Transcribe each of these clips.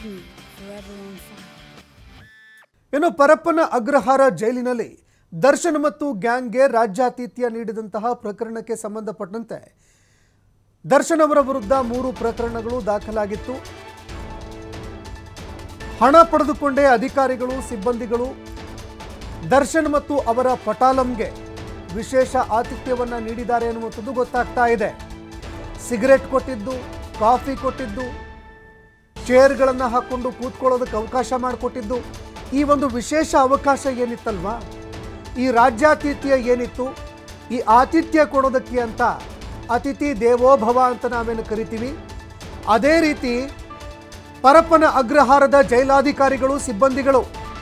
forever on fire. ಇನ್ನು ಪರಪ್ಪನ ಅಗ್ರಹಾರ ಜೈಲಿನಲ್ಲಿ ದರ್ಶನ್ ಮತ್ತು ಗ್ಯಾಂಗ್ಗೆ ರಾಜ್ಯಾತಿಥ್ಯ ನೀಡಿದಂತಹ ಪ್ರಕರಣಕ್ಕೆ ಸಂಬಂಧಪಟ್ಟಂತೆ ದರ್ಶನ್ ಅವರ ವಿರುದ್ಧ ಮೂರು ಪ್ರಕರಣಗಳು ದಾಖಲಾಗಿತ್ತು ಹಣ ಪಡೆದುಕೊಂಡೇ ಅಧಿಕಾರಿಗಳು ಸಿಬ್ಬಂದಿಗಳು ದರ್ಶನ್ ಮತ್ತು ಅವರ ಪಟಾಲಂಗೆ ವಿಶೇಷ ಆತಿಥ್ಯವನ್ನ ನೀಡಿದ್ದಾರೆ ಎನ್ನುವಂಥದ್ದು ಗೊತ್ತಾಗ್ತಾ ಇದೆ ಸಿಗರೆಟ್ ಕೊಟ್ಟಿದ್ದು ಕಾಫಿ ಕೊಟ್ಟಿದ್ದು ಚೇರ್ಗಳನ್ನು ಹಾಕ್ಕೊಂಡು ಕೂತ್ಕೊಳ್ಳೋದಕ್ಕೆ ಅವಕಾಶ ಮಾಡಿಕೊಟ್ಟಿದ್ದು ಈ ಒಂದು ವಿಶೇಷ ಅವಕಾಶ ಏನಿತ್ತಲ್ವಾ ಈ ರಾಜ್ಯಾತಿಥ್ಯ ಏನಿತ್ತು ಈ ಆತಿಥ್ಯ ಕೊಡೋದಕ್ಕೆ ಅಂತ ಅತಿಥಿ ದೇವೋಭವ ಅಂತ ನಾವೇನು ಕರಿತೀವಿ ಅದೇ ರೀತಿ ಪರಪ್ಪನ ಅಗ್ರಹಾರದ ಜೈಲಾಧಿಕಾರಿಗಳು ಸಿಬ್ಬಂದಿಗಳು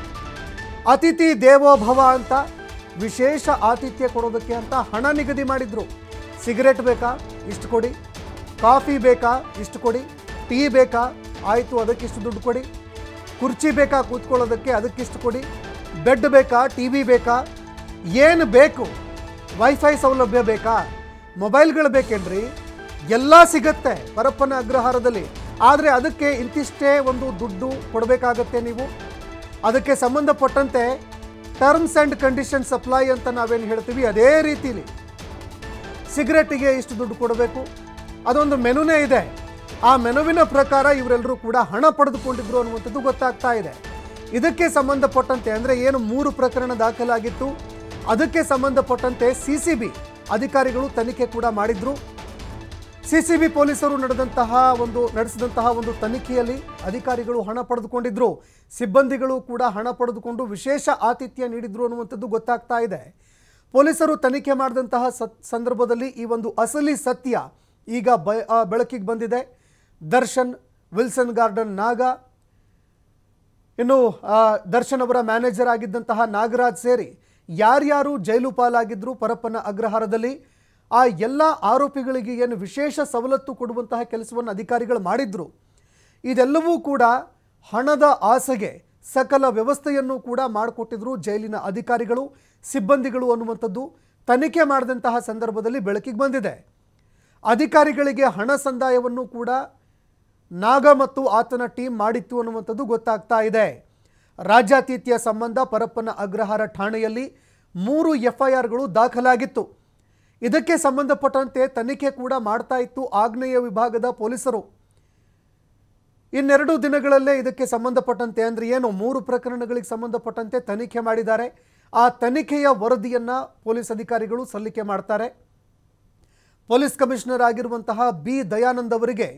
ಅತಿಥಿ ದೇವೋಭವ ಅಂತ ವಿಶೇಷ ಆತಿಥ್ಯ ಕೊಡೋದಕ್ಕೆ ಅಂತ ಹಣ ನಿಗದಿ ಮಾಡಿದ್ರು ಸಿಗರೆಟ್ ಬೇಕಾ ಇಷ್ಟು ಕೊಡಿ ಕಾಫಿ ಬೇಕಾ ಇಷ್ಟು ಕೊಡಿ ಟೀ ಬೇಕಾ ಆಯಿತು ಅದಕ್ಕಿಷ್ಟು ದುಡ್ಡು ಕೊಡಿ ಕುರ್ಚಿ ಬೇಕಾ ಕೂತ್ಕೊಳ್ಳೋದಕ್ಕೆ ಅದಕ್ಕಿಷ್ಟು ಕೊಡಿ ಬೆಡ್ ಬೇಕಾ ಟಿ ವಿ ಬೇಕಾ ಏನು ಬೇಕು ವೈಫೈ ಸೌಲಭ್ಯ ಬೇಕಾ ಮೊಬೈಲ್ಗಳು ಬೇಕೇನ್ರಿ ಎಲ್ಲ ಸಿಗತ್ತೆ ಪರಪ್ಪನ ಅಗ್ರಹಾರದಲ್ಲಿ ಆದರೆ ಅದಕ್ಕೆ ಇಂತಿಷ್ಟೇ ಒಂದು ದುಡ್ಡು ಕೊಡಬೇಕಾಗತ್ತೆ ನೀವು ಅದಕ್ಕೆ ಸಂಬಂಧಪಟ್ಟಂತೆ ಟರ್ಮ್ಸ್ ಆ್ಯಂಡ್ ಕಂಡೀಷನ್ ಸಪ್ಲೈ ಅಂತ ನಾವೇನು ಹೇಳ್ತೀವಿ ಅದೇ ರೀತಿಲಿ ಸಿಗರೆಟ್ಟಿಗೆ ಇಷ್ಟು ದುಡ್ಡು ಕೊಡಬೇಕು ಅದೊಂದು ಮೆನುನೇ ಇದೆ ಆ ಮೆನುವಿನ ಪ್ರಕಾರ ಇವರೆಲ್ಲರೂ ಕೂಡ ಹಣ ಪಡೆದುಕೊಂಡಿದ್ರು ಅನ್ನುವಂಥದ್ದು ಗೊತ್ತಾಗ್ತಾ ಇದೆ ಇದಕ್ಕೆ ಸಂಬಂಧಪಟ್ಟಂತೆ ಅಂದರೆ ಏನು ಮೂರು ಪ್ರಕರಣ ದಾಖಲಾಗಿತ್ತು ಅದಕ್ಕೆ ಸಂಬಂಧಪಟ್ಟಂತೆ ಸಿ ಸಿ ಬಿ ಅಧಿಕಾರಿಗಳು ತನಿಖೆ ಕೂಡ ಮಾಡಿದ್ರು ಸಿ ಸಿ ಬಿ ಪೊಲೀಸರು ನಡೆದಂತಹ ಒಂದು ನಡೆಸಿದಂತಹ ಒಂದು ತನಿಖೆಯಲ್ಲಿ ಅಧಿಕಾರಿಗಳು ಹಣ ಪಡೆದುಕೊಂಡಿದ್ರು ಸಿಬ್ಬಂದಿಗಳು ಕೂಡ ಹಣ ಪಡೆದುಕೊಂಡು ವಿಶೇಷ ಆತಿಥ್ಯ ನೀಡಿದ್ರು ಅನ್ನುವಂಥದ್ದು ಗೊತ್ತಾಗ್ತಾ ಇದೆ ಪೊಲೀಸರು ತನಿಖೆ ಮಾಡಿದಂತಹ ಸತ್ ಸಂದರ್ಭದಲ್ಲಿ ಈ ಒಂದು ಅಸಲಿ ಸತ್ಯ ಈಗ ಬ ಆ, ಬೆಳಕಿಗೆ ಬಂದಿದೆ ದರ್ಶನ್ ವಿಲ್ಸನ್ ಗಾರ್ಡನ್ ನಾಗ ಇನ್ನು ಆ, ದರ್ಶನ್ ಅವರ ಮ್ಯಾನೇಜರ್ ಆಗಿದ್ದಂತಹ ನಾಗರಾಜ್ ಸೇರಿ ಯಾರ್ಯಾರು ಜೈಲು ಪಾಲಾಗಿದ್ರು ಪರಪ್ಪನ ಅಗ್ರಹಾರದಲ್ಲಿ ಆ ಎಲ್ಲ ಆರೋಪಿಗಳಿಗೆ ಏನು ವಿಶೇಷ ಸವಲತ್ತು ಕೊಡುವಂತಹ ಕೆಲಸವನ್ನು ಅಧಿಕಾರಿಗಳು ಮಾಡಿದ್ರು ಇದೆಲ್ಲವೂ ಕೂಡ ಹಣದ ಆಸೆಗೆ ಸಕಲ ವ್ಯವಸ್ಥೆಯನ್ನು ಕೂಡ ಮಾಡಿಕೊಟ್ಟಿದ್ರು ಜೈಲಿನ ಅಧಿಕಾರಿಗಳು ಸಿಬ್ಬಂದಿಗಳು ಅನ್ನುವಂಥದ್ದು ತನಿಖೆ ಮಾಡಿದಂತಹ ಸಂದರ್ಭದಲ್ಲಿ ಬೆಳಕಿಗೆ ಬಂದಿದೆ ಅಧಿಕಾರಿಗಳಿಗೆ ಹಣ ಸಂದಾಯವನ್ನು ಕೂಡ ನಾಗ ಮತ್ತು ಆತನ ಟೀಮ್ ಮಾಡಿತ್ತು ಅನ್ನುವಂಥದ್ದು ಗೊತ್ತಾಗ್ತಾ ಇದೆ ರಾಜ್ಯಾತಿಥ್ಯ ಸಂಬಂಧ ಪರಪ್ಪನ ಅಗ್ರಹಾರ ಠಾಣೆಯಲ್ಲಿ ಮೂರು ಎಫ್ಐಆರ್ಗಳು ದಾಖಲಾಗಿತ್ತು ಇದಕ್ಕೆ ಸಂಬಂಧಪಟ್ಟಂತೆ ತನಿಖೆ ಕೂಡ ಮಾಡ್ತಾ ಇತ್ತು ಆಗ್ನೇಯ ವಿಭಾಗದ ಪೊಲೀಸರು ಇನ್ನೆರಡು ದಿನಗಳಲ್ಲೇ ಇದಕ್ಕೆ ಸಂಬಂಧಪಟ್ಟಂತೆ ಅಂದರೆ ಏನು ಮೂರು ಪ್ರಕರಣಗಳಿಗೆ ಸಂಬಂಧಪಟ್ಟಂತೆ ತನಿಖೆ ಮಾಡಿದ್ದಾರೆ ಆ ತನಿಖೆಯ ವರದಿಯನ್ನು ಪೊಲೀಸ್ ಅಧಿಕಾರಿಗಳು ಸಲ್ಲಿಕೆ ಮಾಡ್ತಾರೆ ಪೊಲೀಸ್ ಕಮಿಷನರ್ ಆಗಿರುವಂತಹ ಬಿ ದಯಾನಂದ್ ಅವರಿಗೆ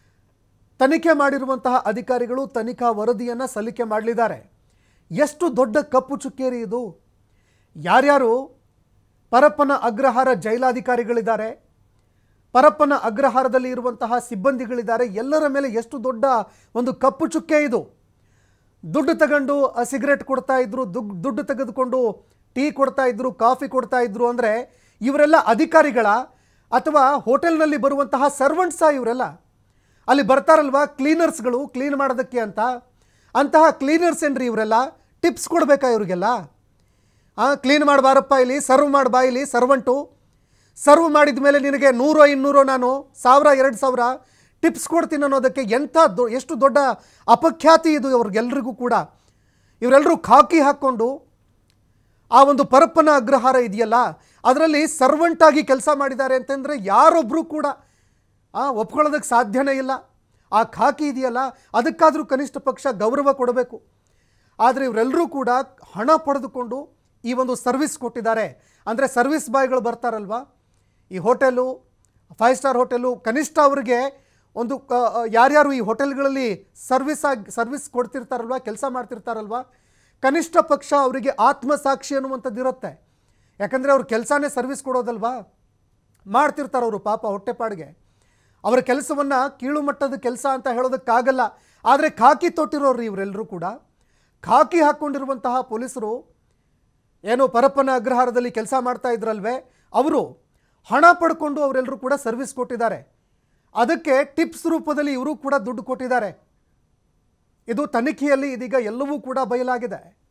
ತನಿಖೆ ಮಾಡಿರುವಂತಹ ಅಧಿಕಾರಿಗಳು ತನಿಖಾ ವರದಿಯನ್ನು ಸಲ್ಲಿಕೆ ಮಾಡಲಿದ್ದಾರೆ ಎಷ್ಟು ದೊಡ್ಡ ಕಪ್ಪು ಚುಕ್ಕೇರಿ ಇದು ಯಾರ್ಯಾರು ಪರಪ್ಪನ ಅಗ್ರಹಾರ ಜೈಲಾಧಿಕಾರಿಗಳಿದ್ದಾರೆ ಪರಪ್ಪನ ಅಗ್ರಹಾರದಲ್ಲಿ ಇರುವಂತಹ ಸಿಬ್ಬಂದಿಗಳಿದ್ದಾರೆ ಎಲ್ಲರ ಮೇಲೆ ಎಷ್ಟು ದೊಡ್ಡ ಒಂದು ಕಪ್ಪು ಚುಕ್ಕೆ ಇದು ದುಡ್ಡು ತಗೊಂಡು ಆ ಸಿಗರೆಟ್ ಕೊಡ್ತಾ ಇದ್ರು ದುಗ್ ದುಡ್ಡು ತೆಗೆದುಕೊಂಡು ಟೀ ಕೊಡ್ತಾ ಇದ್ರು ಕಾಫಿ ಕೊಡ್ತಾ ಇದ್ರು ಅಂದರೆ ಇವರೆಲ್ಲ ಅಧಿಕಾರಿಗಳ ಅಥವಾ ಹೋಟೆಲ್ನಲ್ಲಿ ಬರುವಂತಹ ಸರ್ವೆಂಟ್ಸಾ ಇವರೆಲ್ಲ ಅಲ್ಲಿ ಬರ್ತಾರಲ್ವಾ ಕ್ಲೀನರ್ಸ್ಗಳು ಕ್ಲೀನ್ ಮಾಡೋದಕ್ಕೆ ಅಂತ ಅಂತಹ ಕ್ಲೀನರ್ಸ್ ಏನ್ರಿ ಇವರೆಲ್ಲ ಟಿಪ್ಸ್ ಕೊಡಬೇಕಾ ಇವ್ರಿಗೆಲ್ಲ ಆ ಕ್ಲೀನ್ ಮಾಡಬಾರಪ್ಪ ಇಲ್ಲಿ ಸರ್ವ್ ಮಾಡಬಾ ಇಲ್ಲಿ ಸರ್ವಂಟು ಸರ್ವ್ ಮಾಡಿದ ಮೇಲೆ ನಿನಗೆ ನೂರೋ ಇನ್ನೂರೋ ನಾನು ಸಾವಿರ ಎರಡು ಸಾವಿರ ಟಿಪ್ಸ್ ಕೊಡ್ತೀನಿ ಅನ್ನೋದಕ್ಕೆ ಎಂಥ ದೊ ಎಷ್ಟು ದೊಡ್ಡ ಅಪಖ್ಯಾತಿ ಇದು ಅವ್ರಿಗೆಲ್ರಿಗೂ ಕೂಡ ಇವರೆಲ್ಲರೂ ಖಾಕಿ ಹಾಕ್ಕೊಂಡು ಆ ಒಂದು ಪರಪ್ಪನ ಅಗ್ರಹಾರ ಇದೆಯಲ್ಲ ಅದರಲ್ಲಿ ಸರ್ವಂಟಾಗಿ ಕೆಲಸ ಮಾಡಿದ್ದಾರೆ ಅಂತಂದರೆ ಯಾರೊಬ್ಬರು ಕೂಡ ಆ ಒಪ್ಕೊಳ್ಳೋದಕ್ಕೆ ಸಾಧ್ಯನೇ ಇಲ್ಲ ಆ ಖಾಕಿ ಇದೆಯಲ್ಲ ಅದಕ್ಕಾದರೂ ಕನಿಷ್ಠ ಪಕ್ಷ ಗೌರವ ಕೊಡಬೇಕು ಆದರೆ ಇವರೆಲ್ಲರೂ ಕೂಡ ಹಣ ಪಡೆದುಕೊಂಡು ಈ ಒಂದು ಸರ್ವಿಸ್ ಕೊಟ್ಟಿದ್ದಾರೆ ಅಂದರೆ ಸರ್ವಿಸ್ ಬಾಯ್ಗಳು ಬರ್ತಾರಲ್ವಾ ಈ ಹೋಟೆಲು ಫೈವ್ ಸ್ಟಾರ್ ಹೋಟೆಲು ಕನಿಷ್ಠ ಅವರಿಗೆ ಒಂದು ಕ ಯಾರ್ಯಾರು ಈ ಹೋಟೆಲ್ಗಳಲ್ಲಿ ಸರ್ವಿಸ್ ಆಗಿ ಸರ್ವಿಸ್ ಕೊಡ್ತಿರ್ತಾರಲ್ವ ಕೆಲಸ ಮಾಡ್ತಿರ್ತಾರಲ್ವ ಕನಿಷ್ಠ ಪಕ್ಷ ಅವರಿಗೆ ಆತ್ಮಸಾಕ್ಷಿ ಅನ್ನುವಂಥದ್ದು ಇರುತ್ತೆ ಯಾಕಂದರೆ ಅವ್ರ ಕೆಲಸನೇ ಸರ್ವಿಸ್ ಕೊಡೋದಲ್ವಾ ಮಾಡ್ತಿರ್ತಾರೆ ಅವರು ಪಾಪ ಹೊಟ್ಟೆಪಾಡಿಗೆ ಅವರ ಕೆಲಸವನ್ನು ಕೀಳು ಮಟ್ಟದ ಕೆಲಸ ಅಂತ ಹೇಳೋದಕ್ಕಾಗಲ್ಲ ಆದರೆ ಖಾಕಿ ತೊಟ್ಟಿರೋರು ಇವರೆಲ್ಲರೂ ಕೂಡ ಖಾಕಿ ಹಾಕ್ಕೊಂಡಿರುವಂತಹ ಪೊಲೀಸರು ಏನು ಪರಪ್ಪನ ಅಗ್ರಹಾರದಲ್ಲಿ ಕೆಲಸ ಮಾಡ್ತಾ ಇದ್ರಲ್ವೇ ಅವರು ಹಣ ಪಡ್ಕೊಂಡು ಅವರೆಲ್ಲರೂ ಕೂಡ ಸರ್ವಿಸ್ ಕೊಟ್ಟಿದ್ದಾರೆ ಅದಕ್ಕೆ ಟಿಪ್ಸ್ ರೂಪದಲ್ಲಿ ಇವರು ಕೂಡ ದುಡ್ಡು ಕೊಟ್ಟಿದ್ದಾರೆ ಇದು ತನಿಖೆಯಲ್ಲಿ ಇದೀಗ ಎಲ್ಲವೂ ಕೂಡ ಬಯಲಾಗಿದೆ